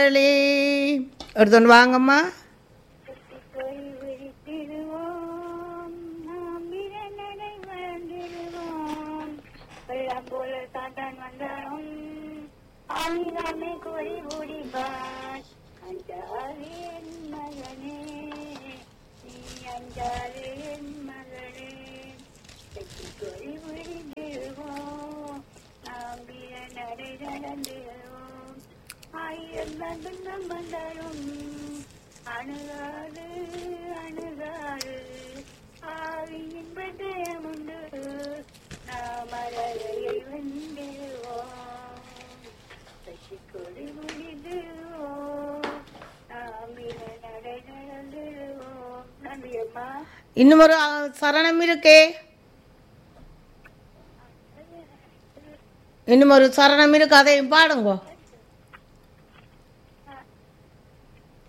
எடுத்துன்னு வாங்கம்மா போய் விழித்திடுவோம் நாம் விரநடை மறந்திடுவோம் வெள்ளம் போல சாத்தான் வந்தாலும் ஆயுதமே கூறி ஓடிப்பான் அஞ்சாதே என் மகனே நீ அஞ்சாதே என் மகனே வெற்றி கொடி விழித்திடுவோம் நாம் விரநடை நடந்திடுவோம் ஆயிரம் பந்தம் வந்தாலும் அணுகாது அணுகாது ஆவியின் பட்டயம் உண்டு நாம் அழகையை வென்றிடுவோம் சசி கொடி முடிந்துவோம் நாம் இரு நடை நடந்துடுவோம் நன்றி அம்மா இன்னும் ஒரு அஹ், சரணம் இருக்கே இன்னும் ஒரு சரணம் இருக்கு அதையும் பாடுங்கோ